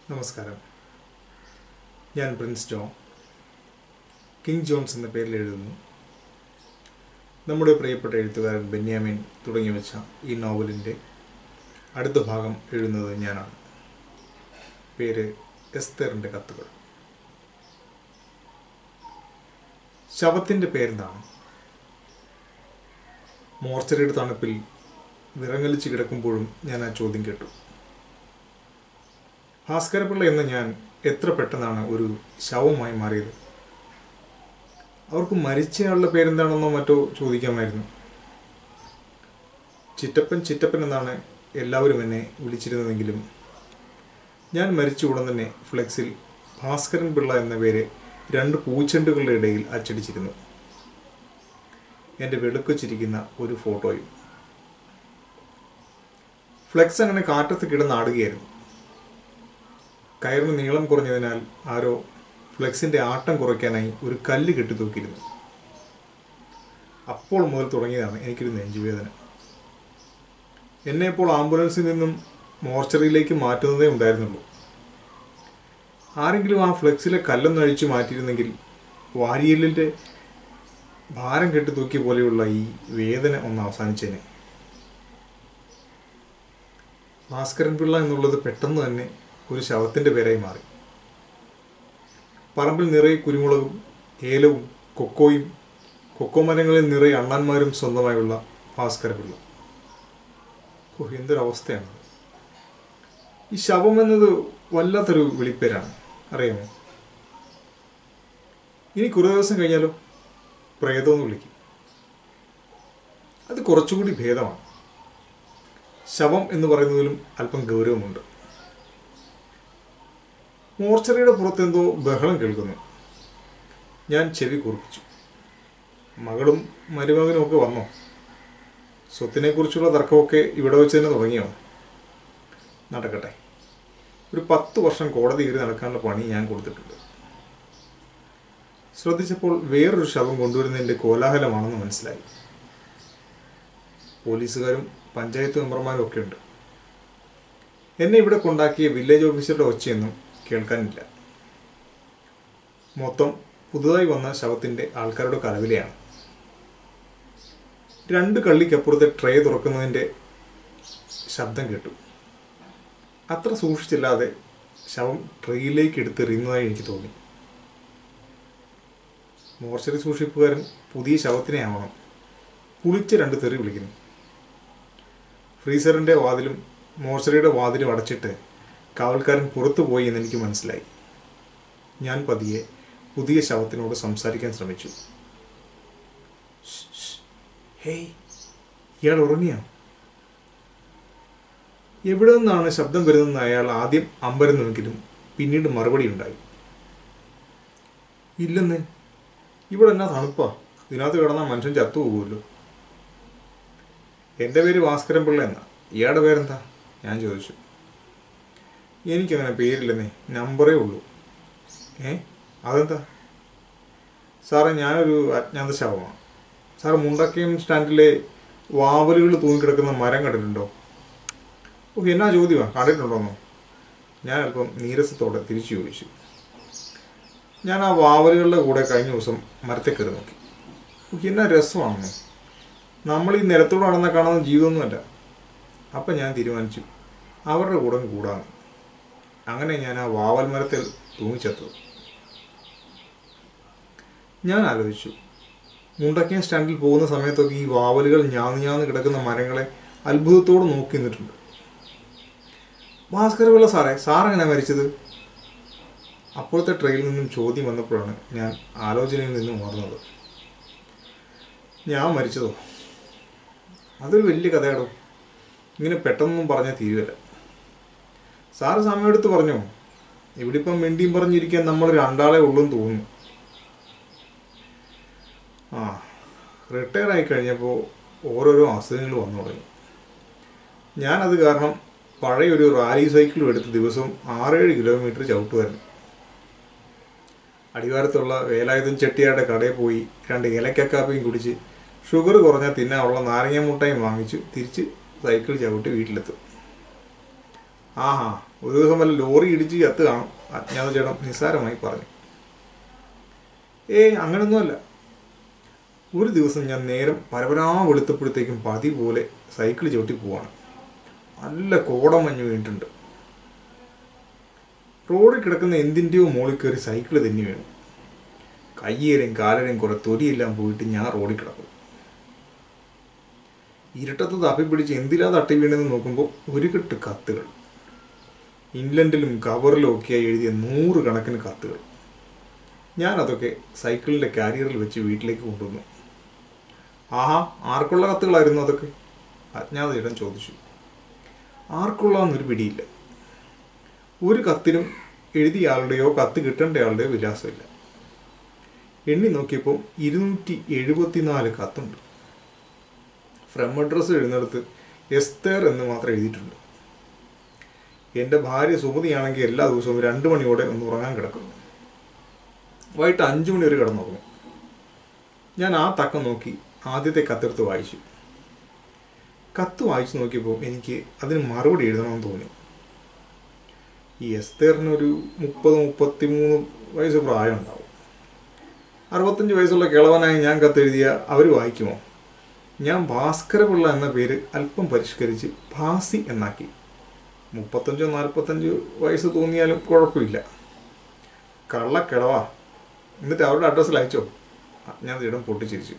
നമസ്കാരം ഞാൻ Prince John king John's എന്ന പേരിൽ എഴുതുന്നു നമ്മുടെ പ്രിയപ്പെട്ട എഴുത്തുകാരൻ ബെന്യാമിൻ തുടങ്ങി വെച്ച ഈ നോവലിൻ്റെ അടുത്ത ഭാഗം എഴുതുന്നത് ഞാനാണ് പേര് എസ്തറിൻ്റെ കത്തുകൾ ശവത്തിൻ്റെ പേരെന്താണ് മോർച്ചറിയുടെ തണുപ്പിൽ വിറങ്ങലിച്ച് കിടക്കുമ്പോഴും ഞാൻ ആ ചോദ്യം കേട്ടു ഭാസ്കരപിള്ള എന്ന ഞാൻ എത്ര പെട്ടെന്നാണ് ഒരു ശവമായി മാറിയത് അവർക്ക് മരിച്ചയാളുടെ പേരെന്താണെന്നോ മറ്റോ ചോദിക്കാമായിരുന്നു ചിറ്റപ്പൻ ചിറ്റപ്പൻ എന്നാണ് എല്ലാവരും എന്നെ വിളിച്ചിരുന്നതെങ്കിലും ഞാൻ മരിച്ച ഉടൻ തന്നെ ഫ്ലെക്സിൽ ഭാസ്കരൻ പിള്ള എന്ന പേര് രണ്ട് പൂച്ചെണ്ടുകളുടെ ഇടയിൽ അച്ചടിച്ചിരുന്നു എൻ്റെ വെളുക്കൊച്ചിരിക്കുന്ന ഒരു ഫോട്ടോയും ഫ്ലെക്സ് അങ്ങനെ കാറ്റത്ത് കിടന്നാടുകയായിരുന്നു കയറിന് നീളം കുറഞ്ഞതിനാൽ ആരോ ഫ്ലെക്സിന്റെ ആട്ടം കുറയ്ക്കാനായി ഒരു കല്ല് കെട്ടിത്തൂക്കിയിരുന്നു അപ്പോൾ മുതൽ തുടങ്ങിയതാണ് എനിക്കൊരു നെഞ്ചുവേദന എന്നെ ഇപ്പോൾ ആംബുലൻസിൽ നിന്നും മോർച്ചറിയിലേക്ക് മാറ്റുന്നതേ ഉണ്ടായിരുന്നുള്ളൂ ആരെങ്കിലും ആ ഫ്ലെക്സിലെ കല്ലൊന്ന് അഴിച്ചു മാറ്റിയിരുന്നെങ്കിൽ വാരിയലിൻ്റെ ഭാരം കെട്ടിത്തൂക്കിയ പോലെയുള്ള ഈ വേദന ഒന്ന് അവസാനിച്ചേനെ ഭാസ്കരൻ പിള്ള എന്നുള്ളത് പെട്ടെന്ന് തന്നെ ഒരു ശവത്തിൻ്റെ പേരായി മാറി പറമ്പിൽ നിറയെ കുരുമുളകും ഏലവും കൊക്കോയും കൊക്കോ മരങ്ങളിൽ നിറയെ അണ്ണന്മാരും സ്വന്തമായുള്ള ഭാസ്കരപിള്ള ഓ എന്തൊരവസ്ഥയാണ് ഈ ശവം എന്നത് വല്ലാത്തൊരു വിളിപ്പേരാണ് അറിയാമോ ഇനി കുറേ ദിവസം കഴിഞ്ഞാലോ പ്രേതമെന്ന് വിളിക്കും അത് കുറച്ചുകൂടി ഭേദമാണ് ശവം എന്ന് പറയുന്നതിലും അല്പം ഗൗരവമുണ്ട് മോർച്ചറിയുടെ പുറത്തെന്തോ ബഹളം കേൾക്കുന്നു ഞാൻ ചെവി കുറിപ്പിച്ചു മകളും മരുമകനും ഒക്കെ വന്നോ സ്വത്തിനെക്കുറിച്ചുള്ള തർക്കമൊക്കെ ഇവിടെ വെച്ച് തന്നെ തുടങ്ങിയോ നടക്കട്ടെ ഒരു പത്ത് വർഷം കോടതി കയറി നടക്കാനുള്ള പണി ഞാൻ കൊടുത്തിട്ടുണ്ട് ശ്രദ്ധിച്ചപ്പോൾ വേറൊരു ശവം കൊണ്ടുവരുന്നതിൻ്റെ കോലാഹലമാണെന്ന് മനസ്സിലായി പോലീസുകാരും പഞ്ചായത്ത് മെമ്പർമാരും ഒക്കെ ഉണ്ട് എന്നെ ഇവിടെ കൊണ്ടാക്കിയ വില്ലേജ് ഓഫീസറുടെ ഒച്ചയൊന്നും കേൾക്കാനില്ല മൊത്തം പുതുതായി വന്ന ശവത്തിൻ്റെ ആൾക്കാരുടെ കലവിലയാണ് രണ്ട് കള്ളിക്കപ്പുറത്തെ ട്രേ തുറക്കുന്നതിൻ്റെ ശബ്ദം കേട്ടു അത്ര സൂക്ഷിച്ചില്ലാതെ ശവം ട്രെയിലേക്ക് എടുത്തെറിയുന്നതായി എനിക്ക് തോന്നി മോർച്ചറി സൂക്ഷിപ്പുകാരൻ പുതിയ ശവത്തിനെ ആവണം പുളിച്ച രണ്ട് തെറി വിളിക്കുന്നു ഫ്രീസറിൻ്റെ വാതിലും മോർച്ചറിയുടെ വാതിലും അടച്ചിട്ട് കാവൽക്കാരൻ പുറത്തു പോയി എന്ന് എനിക്ക് മനസ്സിലായി ഞാൻ പതിയെ പുതിയ ശവത്തിനോട് സംസാരിക്കാൻ ശ്രമിച്ചു ഹേയ് ഇയാൾ ഉറങ്ങിയോ എവിടെ നിന്നാണ് ശബ്ദം വരുന്നതെന്ന് അയാൾ ആദ്യം അമ്പരുന്നുവെങ്കിലും പിന്നീട് മറുപടി ഉണ്ടായി ഇല്ലെന്ന് ഇവിടെ എന്നാ തണുപ്പാ ഇതിനകത്ത് കിടന്നാൽ മനുഷ്യൻ ചത്തുപോകുമല്ലോ എൻ്റെ പേര് ഭാസ്കരൻ പിള്ള എന്നാ ഇയാളുടെ പേരെന്താ ഞാൻ ചോദിച്ചു എനിക്കങ്ങനെ പേരില്ലെന്നേ നമ്പറേ ഉള്ളൂ ഏ അതെന്താ സാറേ ഞാനൊരു അജ്ഞാത ശവമാണ് സാറ് മുണ്ടക്കയം സ്റ്റാൻഡിലെ വാവലുകൾ തൂങ്ങിക്കിടക്കുന്ന മരം കണ്ടിട്ടുണ്ടോ ഓ എന്നാ ചോദ്യമാണ് കണ്ടിട്ടുണ്ടോന്നോ ഞാൻ അല്പം നീരസത്തോടെ തിരിച്ചു ചോദിച്ചു ഞാൻ ആ വാവലുകളുടെ കൂടെ കഴിഞ്ഞ ദിവസം മരത്തെ കയറി നോക്കി ഓ എന്നാ രസമാണെന്നോ നമ്മൾ ഈ നിലത്തോട് നടന്ന കാണുന്ന ജീവിതമൊന്നുമല്ല അപ്പം ഞാൻ തീരുമാനിച്ചു അവരുടെ കൂടെ അങ്ങ് കൂടാന്ന് അങ്ങനെ ഞാൻ ആ വാവൽ മരത്തിൽ തൂങ്ങിച്ചെത്തത് ഞാൻ ആലോചിച്ചു മുണ്ടക്കയം സ്റ്റാൻഡിൽ പോകുന്ന സമയത്തൊക്കെ ഈ വാവലുകൾ ഞാന്ന് ഞാന്ന് കിടക്കുന്ന മരങ്ങളെ അത്ഭുതത്തോടെ നോക്കി നിന്നിട്ടുണ്ട് ഭാസ്കരപിള്ള സാറേ സാറെങ്ങനെ മരിച്ചത് അപ്പോഴത്തെ ട്രെയിനിൽ നിന്നും ചോദ്യം വന്നപ്പോഴാണ് ഞാൻ ആലോചനയിൽ നിന്നും ഉണർന്നത് ഞാൻ മരിച്ചതോ അതൊരു വലിയ കഥയാടോ ഇങ്ങനെ പെട്ടെന്നൊന്നും പറഞ്ഞാൽ തീരുവല്ല സാറ് സമയമെടുത്ത് പറഞ്ഞോ ഇവിടെ ഇപ്പം മിണ്ടിയും പറഞ്ഞിരിക്കാൻ നമ്മൾ രണ്ടാളെ ഉള്ളൂന്ന് തോന്നുന്നു ആ റിട്ടയർ ആയി കഴിഞ്ഞപ്പോൾ ഓരോരോ അസുഖങ്ങൾ വന്നു തുടങ്ങി ഞാനത് കാരണം പഴയ ഒരു റാലി സൈക്കിളും എടുത്ത് ദിവസവും ആറേഴ് കിലോമീറ്റർ ചവിട്ടുമായിരുന്നു അടിവാരത്തുള്ള വേലായുധം ചെട്ടിയാരുടെ കടയിൽ പോയി രണ്ട് ഏലക്കാപ്പിയും കുടിച്ച് ഷുഗർ കുറഞ്ഞാൽ തിന്നാനുള്ള നാരങ്ങ മുട്ടയും വാങ്ങിച്ച് തിരിച്ച് സൈക്കിൾ ചവിട്ടി വീട്ടിലെത്തും ആഹാ ഒരു ദിവസം വല്ല ലോറി ഇടിച്ച് ചത്ത് കാണും അജ്ഞാത ചേട്ടൻ നിസ്സാരമായി പറഞ്ഞു ഏയ് അങ്ങനൊന്നുമല്ല ഒരു ദിവസം ഞാൻ നേരം പരപരാ വെളുത്തപ്പോഴത്തേക്കും പതി പോലെ സൈക്കിൾ ചവിട്ടി പോവാണ് നല്ല കോടമഞ്ഞ് വീണിട്ടുണ്ട് റോഡിൽ കിടക്കുന്ന എന്തിൻ്റെയോ മുകളിൽ കയറി സൈക്കിൾ തെന്നി വീണു കയ്യേരെയും കാലരെയും കുറെ തൊലിയെല്ലാം പോയിട്ട് ഞാൻ റോഡിൽ കിടക്കും ഇരുട്ടത്ത് തപ്പിപ്പിടിച്ച് എന്തിലാ തട്ടി വീണെന്ന് നോക്കുമ്പോൾ ഒരു കെട്ട് കത്തുകൾ ഇംഗ്ലണ്ടിലും കവറിലും ഒക്കെയായി എഴുതിയ നൂറ് കണക്കിന് കത്തുകൾ ഞാൻ അതൊക്കെ സൈക്കിളിൻ്റെ കാരിയറിൽ വെച്ച് വീട്ടിലേക്ക് കൊണ്ടുവന്നു ആഹാ ആർക്കുള്ള കത്തുകളായിരുന്നു അതൊക്കെ അജ്ഞാത ചേട്ടൻ ചോദിച്ചു ആർക്കുള്ളതെന്നൊരു പിടിയില്ല ഒരു കത്തിനും എഴുതിയ ആളുടെയോ കത്ത് കിട്ടേണ്ടയാളുടെയോ വിലാസമില്ല എണ്ണി നോക്കിയപ്പോൾ ഇരുന്നൂറ്റി എഴുപത്തിനാല് കത്തുണ്ട് ഫ്രം അഡ്രസ്സ് എഴുന്നിടത്ത് എസ്തേർ എന്ന് മാത്രം എഴുതിയിട്ടുണ്ട് എൻ്റെ ഭാര്യ സുമതിയാണെങ്കിൽ എല്ലാ ദിവസവും രണ്ട് മണിയോടെ ഒന്ന് ഉറങ്ങാൻ കിടക്കും വൈകിട്ട് അഞ്ചു മണി വരെ കിടന്നുറങ്ങും ഞാൻ ആ തക്കം നോക്കി ആദ്യത്തെ കത്തെടുത്ത് വായിച്ചു കത്ത് വായിച്ചു നോക്കിയപ്പോൾ എനിക്ക് അതിന് മറുപടി എഴുതണമെന്ന് തോന്നി ഈ എസ്തേറിന് ഒരു മുപ്പത് മുപ്പത്തി മൂന്ന് വയസ്സ് പ്രായം ഉണ്ടാവും അറുപത്തഞ്ച് വയസ്സുള്ള കിളവനായി ഞാൻ കത്തെഴുതിയ അവർ വായിക്കുമോ ഞാൻ ഭാസ്കരപിള്ള എന്ന പേര് അല്പം പരിഷ്കരിച്ച് ഭാസി എന്നാക്കി മുപ്പത്തഞ്ചോ നാൽപ്പത്തഞ്ച് വയസ്സ് തോന്നിയാലും കുഴപ്പമില്ല കള്ളക്കിളവാ എന്നിട്ട് അവരുടെ അഡ്രസ്സിൽ അയച്ചോ ഞാൻ ഇടം പൊട്ടിച്ചിരിച്ചു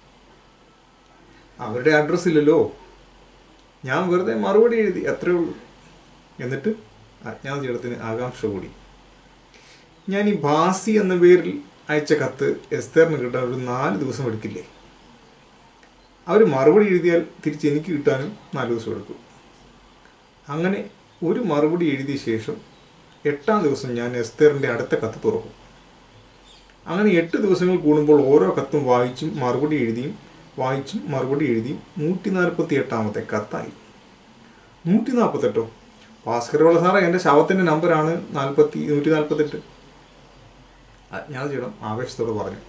അവരുടെ അഡ്രസ്സ് ഇല്ലല്ലോ ഞാൻ വെറുതെ മറുപടി എഴുതി അത്രേ ഉള്ളൂ എന്നിട്ട് അജ്ഞാത ചേട്ടത്തിന് ആകാംക്ഷ കൂടി ഞാൻ ഈ ഭാസി എന്ന പേരിൽ അയച്ച കത്ത് എസ്തേറിന് കിട്ടാൻ ഒരു നാല് ദിവസം എടുക്കില്ലേ അവർ മറുപടി എഴുതിയാൽ തിരിച്ച് എനിക്ക് കിട്ടാനും നാല് ദിവസം എടുക്കും അങ്ങനെ ഒരു മറുപടി എഴുതിയ ശേഷം എട്ടാം ദിവസം ഞാൻ എസ്തേറിൻ്റെ അടുത്ത കത്ത് തുറക്കും അങ്ങനെ എട്ട് ദിവസങ്ങൾ കൂടുമ്പോൾ ഓരോ കത്തും വായിച്ചും മറുപടി എഴുതിയും വായിച്ചും മറുപടി എഴുതിയും നൂറ്റി നാൽപ്പത്തി എട്ടാമത്തെ കത്തായി നൂറ്റി നാൽപ്പത്തെട്ടോ ഭാസ്കരവള സാറേ എൻ്റെ ശവത്തിൻ്റെ നമ്പറാണ് നാൽപ്പത്തി നൂറ്റി നാൽപ്പത്തെട്ട് അജ്ഞാത ചേട്ടൻ ആവേശത്തോടെ പറഞ്ഞു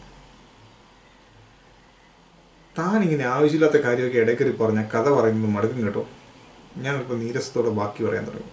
താൻ ഇങ്ങനെ ആവശ്യമില്ലാത്ത കാര്യമൊക്കെ ഇടയ്ക്കറി പറഞ്ഞ കഥ പറയുന്നത് മടുക്കും കേട്ടോ ഞാനിപ്പോൾ നീരസത്തോടെ ബാക്കി പറയാൻ തുടങ്ങി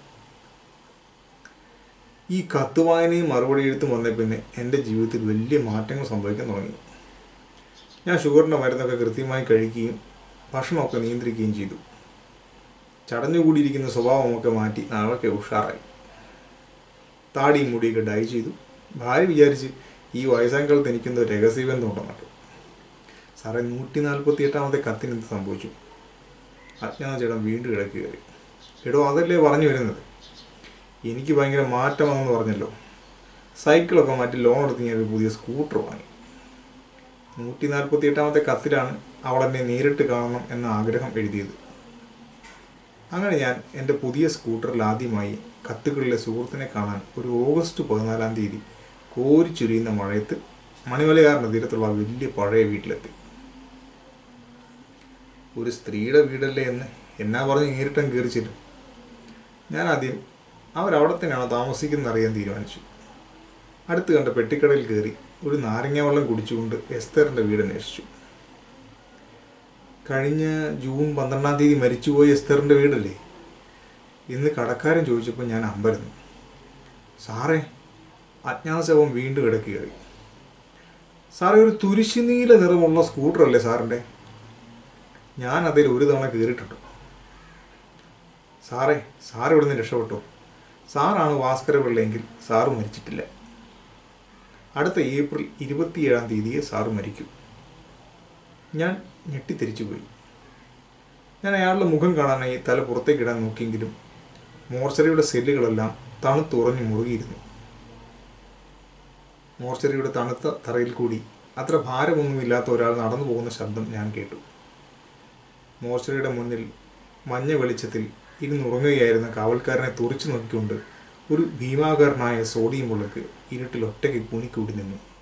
ഈ കത്ത് വായനയും മറുപടി എഴുത്തും വന്ന പിന്നെ എൻ്റെ ജീവിതത്തിൽ വലിയ മാറ്റങ്ങൾ സംഭവിക്കാൻ തുടങ്ങി ഞാൻ ഷുഗറിൻ്റെ മരുന്നൊക്കെ കൃത്യമായി കഴിക്കുകയും ഭക്ഷണമൊക്കെ നിയന്ത്രിക്കുകയും ചെയ്തു ചടഞ്ഞുകൂടിയിരിക്കുന്ന സ്വഭാവമൊക്കെ മാറ്റി നാളൊക്കെ ഉഷാറായി താടിയും മുടിയൊക്കെ ഡൈ ചെയ്തു ഭാര്യ വിചാരിച്ച് ഈ വയസ്സാങ്കാലത്ത് എനിക്കെന്തോ രഹസ്യബന്ധം ഉണ്ടെന്നൊക്കെ സാറേ നൂറ്റി നാൽപ്പത്തി എട്ടാമത്തെ കത്തിന് എന്ത് സംഭവിച്ചു അജ്ഞാത ചേട്ടൻ വീണ്ടും ഇടയ്ക്ക് കയറി എടോ അതല്ലേ പറഞ്ഞു വരുന്നത് എനിക്ക് ഭയങ്കര മാറ്റമാണെന്ന് പറഞ്ഞല്ലോ സൈക്കിളൊക്കെ മാറ്റി ലോൺ എടുത്ത് ഞാൻ ഒരു പുതിയ സ്കൂട്ടർ വാങ്ങി നൂറ്റി നാൽപ്പത്തി എട്ടാമത്തെ കത്തിലാണ് അവളെന്നെ നേരിട്ട് കാണണം എന്ന ആഗ്രഹം എഴുതിയത് അങ്ങനെ ഞാൻ എൻ്റെ പുതിയ സ്കൂട്ടറിൽ ആദ്യമായി കത്തുകളിലെ സുഹൃത്തിനെ കാണാൻ ഒരു ഓഗസ്റ്റ് പതിനാലാം തീയതി കോരിച്ചൊരിയുന്ന മഴയത്ത് മണിമലയാറിൻ്റെ തീരത്തുള്ള ആ വലിയ പഴയ വീട്ടിലെത്തി ഒരു സ്ത്രീയുടെ വീടല്ലേ എന്ന് എന്നാ പറഞ്ഞ് നേരിട്ടും കയറി ചെല്ലും ഞാൻ ആദ്യം അവരവിടെ തന്നെയാണോ താമസിക്കുന്നത് അറിയാൻ തീരുമാനിച്ചു അടുത്ത് കണ്ട പെട്ടിക്കടയിൽ കയറി ഒരു നാരങ്ങ വെള്ളം കുടിച്ചുകൊണ്ട് എസ്തറിൻ്റെ വീട് അന്വേഷിച്ചു കഴിഞ്ഞ ജൂൺ പന്ത്രണ്ടാം തീയതി മരിച്ചുപോയ എസ്തറിൻ്റെ വീടല്ലേ ഇന്ന് കടക്കാരൻ ചോദിച്ചപ്പോൾ ഞാൻ അമ്പരന്നു സാറേ അജ്ഞാത ശവം വീണ്ടും ഇടയ്ക്ക് കയറി സാറേ ഒരു തുരിശുനീല നിറമുള്ള സ്കൂട്ടറല്ലേ സാറിൻ്റെ ഞാൻ അതിൽ ഒരു തവണ കയറിയിട്ടുണ്ട് സാറേ സാർ ഇവിടെ നിന്ന് രക്ഷപ്പെട്ടോ സാറാണ് ഭാസ്കര പിള്ളയെങ്കിൽ സാറ് മരിച്ചിട്ടില്ല അടുത്ത ഏപ്രിൽ ഇരുപത്തിയേഴാം തീയതിയെ സാറ് മരിക്കും ഞാൻ ഞെട്ടിത്തിരിച്ചുപോയി ഞാൻ അയാളുടെ മുഖം കാണാനായി തല പുറത്തേക്കിടാൻ നോക്കിയെങ്കിലും മോർച്ചറിയുടെ സെല്ലുകളെല്ലാം തണുത്തുറഞ്ഞു മുറുകിയിരുന്നു മോർച്ചറിയുടെ തണുത്ത തറയിൽ കൂടി അത്ര ഭാരമൊന്നുമില്ലാത്ത ഒരാൾ നടന്നു പോകുന്ന ശബ്ദം ഞാൻ കേട്ടു മോർച്ചറിയുടെ മുന്നിൽ മഞ്ഞ വെളിച്ചത്തിൽ ഇരുന്നുറങ്ങുകയായിരുന്ന കാവൽക്കാരനെ തുറച്ചു നോക്കിക്കൊണ്ട് ഒരു ഭീമാകാരനായ സോഡിയം വിളക്ക് ഇരുട്ടിൽ ഒറ്റയ്ക്ക് കുനിക്കൂടി നിന്നു